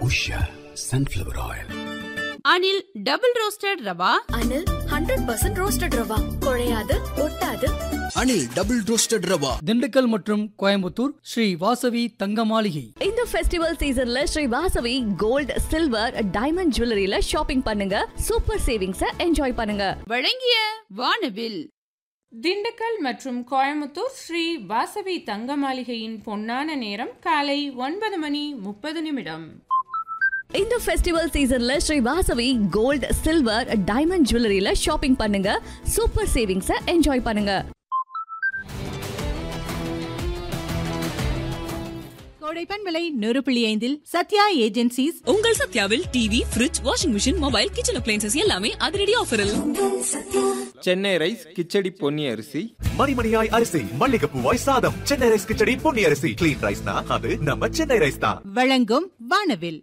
Usha sunflower oil Anil double roasted rava Anil hundred percent roasted rava குழையாது ஒட்டாது Anil double roasted rava Dindigul மற்றும் கோயம்புத்தூர் ஸ்ரீ வாசவி தங்க மாளிகை இந்த ஃபெஸ்டிவல் சீசன்ல Sri Vasavi gold silver diamond ஜுவல்லரியில ஷாப்பிங் பண்ணுங்க சூப்பர் சேவிங்ஸ என்ஜாய் பண்ணுங்க வழங்கிய வானவில் திண்டுக்கல் மற்றும் கோயம்புத்தூர் ஸ்ரீ வாசவி தங்க மாளிகையின் பொன்னான நேரம் காலை ஒன்பது மணி முப்பது நிமிடம் இந்த ஃபெஸ்டிவல் சீசன்ல Sri Vasavi gold silver diamond ஜுவல்லரியில ஷாப்பிங் பண்ணுங்க சூப்பர் சேவிங்ஸ என்ஜாய் பண்ணுங்க கோடைப்பன் விலை நூறு புள்ளி ஐந்தில் சத்யா ஏஜென்சிஸ் உங்கள் சத்யாவில் TV fridge washing machine mobile kitchen appliances எல்லாமே அதிரடி ஆஃபரில் சென்னை ரைஸ் கிச்சடி பொன்னி அரிசி மணிமணியாய் அரிசி மல்லிகைப்பூவாய் சாதம் சென்னை ரைஸ் கிச்சடி பொன்னி அரிசி கிளீன் ரைஸ்னா அது நம்ம சென்னை ரைஸ் தான் வழங்கும் வானவில்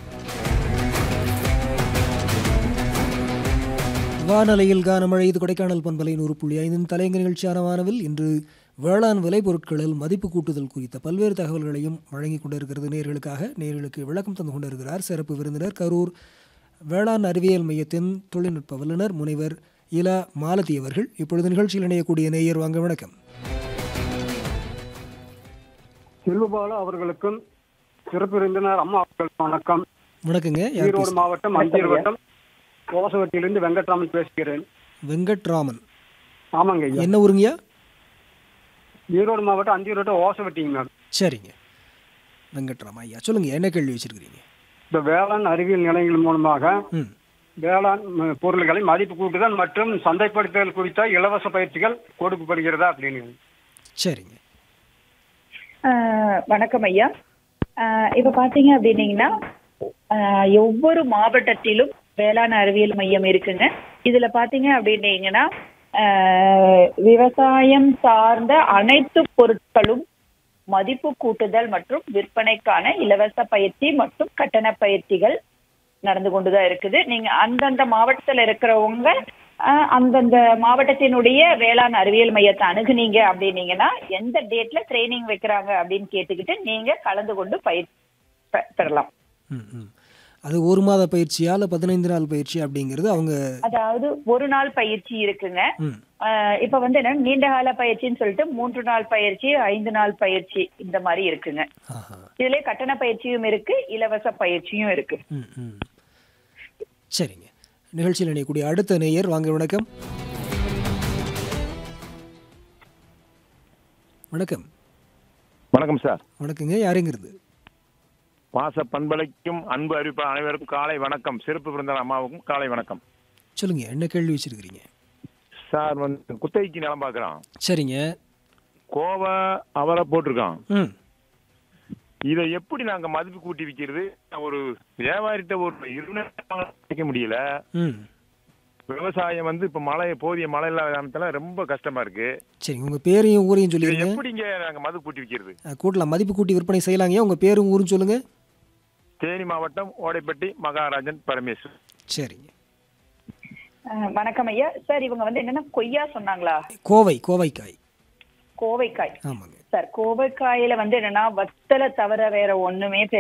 வானலையில் கானமழை இது கொடைக்கானல் பண்பலை நூறு புள்ளி ஐந்தின் தலைங்க நிகழ்ச்சியான வானவில் இன்று வேளாண் விளைபொருட்களில் மதிப்பு கூட்டுதல் குறித்த பல்வேறு தகவல்களையும் வழங்கிக் கொண்டிருக்கிறது நேர்களுக்காக நேர்களுக்கு விளக்கம் தந்து கொண்டிருக்கிறார் சிறப்பு விருந்தினர் கரூர் வேளாண் அறிவியல் மையத்தின் தொழில்நுட்ப வல்லுநர் முனைவர் இலா மாலதி அவர்கள் இப்பொழுது நிகழ்ச்சியில் இணையக்கூடிய நேயர் வாங்க வணக்கம் செல்வபாலு அவர்களுக்கும் சிறப்பு விருந்தினர் அம்மா அவர்களுக்கு வணக்கம் வணக்கங்க யார் ஈரோடு பேசுறது? மாவட்டம் அஞ்சூர் வட்டம் கோசவட்டியிலிருந்து வெங்கட்ராமன் பேசுகிறேன் வெங்கட்ராமன் ஆமாங்க ஐயா என்ன ஊருங்கய்யா ஈரோடு மாவட்டம் அஞ்சூர் வட்டம் ஓசவட்டிங்க மேம் சரிங்க வெங்கட்ராமன் ஐயா சொல்லுங்க என்ன கேள்வி வச்சிருக்கிறீங்க இந்த வேளாண் அறிவியல் நிலையங்கள் மூலமாக ம் வேளாண் ம், பொருள்களை மதிப்பு கூட்டுதல் மற்றும் சந்தைப்படுத்துதல் குறித்த இலவச பயிற்சிகள் கொடுக்கப்படுகிறதா அப்படின்னு சரிங்க ஆஹ் வணக்கம் ஐயா ஆஹ் இப்ப பாத்தீங்க அப்படின்னீங்கன்னா ஆஹ் ஒவ்வொரு மாவட்டத்திலும் வேளாண் அறிவியல் மையம் இருக்குங்க இதுல பாத்தீங்க அப்படின்னீங்கன்னா ஆஹ் விவசாயம் சார்ந்த அனைத்து பொருட்களும் மதிப்பு கூட்டுதல் மற்றும் விற்பனைக்கான இலவச பயிற்சி மற்றும் கட்டண பயிற்சிகள் நடந்து கொண்டுதான் இருக்குது நீங்க அந்தந்த மாவட்டத்துல இருக்கிறவங்க ஆஹ், அந்தந்த மாவட்டத்தினுடைய வேளாண் அறிவியல் மையத்தை அணுகுனீங்க அப்படின்னீங்கன்னா எந்த டேட்ல ட்ரைனிங் வைக்கிறாங்க அப்படின்னு கேட்டுக்கிட்டு நீங்க கலந்து கொண்டு பயிற்சி பெ- பெறலாம் ம் ம் அது ஒரு மாத பயிற்சியா இல்லை பதினைந்து நாள் பயிற்சி அப்படிங்கிறது அவங்க அதாவது ஒரு நாள் பயிற்சி இருக்குங்க ம் ஆஹ், இப்ப வந்து என்ன நீண்ட கால பயிற்சின்னு சொல்லிட்டு மூன்று நாள் பயிற்சி ஐந்து நாள் பயிற்சி இந்த மாதிரி இருக்குங்க ஆஹா இதுல கட்டண பயிற்சியும் இருக்கு இலவச பயிற்சியும் இருக்கு ம் ம் சரிங்க நிகழ்ச்சியில் இணையக்கூடிய அடுத்த நேயர் வாங்க வணக்கம் வணக்கம் வணக்கம் சார் வணக்கங்க யாருங்கிறது வாச பண்பலைக்கும் அன்பு அறிவிப்பு அனைவருக்கும் காலை வணக்கம் சிறப்பு விருந்தினர் அம்மாவுக்கும் காலை வணக்கம் சொல்லுங்க என்ன கேள்வி வச்சிருக்கிறீங்க சார் வந்து குத்தகைக்கு நிலம் பார்க்குறோம் சரிங்க கோவா அவரை போட்டிருக்கோம் ம் இதை எப்படி நாங்க மதிப்பு கூட்டி விற்கிறது ஒரு வியாபாரிட்ட ஒரு இருநூறு வைக்க முடியல ம் விவசாயம் வந்து இப்ப மழை போதிய மழை இல்லாத காரணத்துல ரொம்ப கஷ்டமா இருக்கு சரிங்க உங்கள் பேரையும் ஊரையும் இதை சொல்லிடுங்க எப்படிங்க நாங்க மதிப்பு கூட்டி விற்கிறது அஹ், கூட்டலாம் மதிப்பு கூட்டி விற்பனை செய்யலாங்க உங்கள் பேரும் ஊரும் சொல்லுங்க தேனி மாவட்டம் ஓடைப்பட்டி மகாராஜன் பரமேஸ்வர் சரிங்க ஆஹ், வணக்கம் ஐயா சார் இவங்க வந்து என்னன்னா கொய்யா சொன்னாங்களா கோவை கோவைக்காய் கோவைக்காய் ஆமாங்க சார் கோவைக்காயில வந்து என்னன்னா வத்தலை தவிர வேற ஒண்ணுமே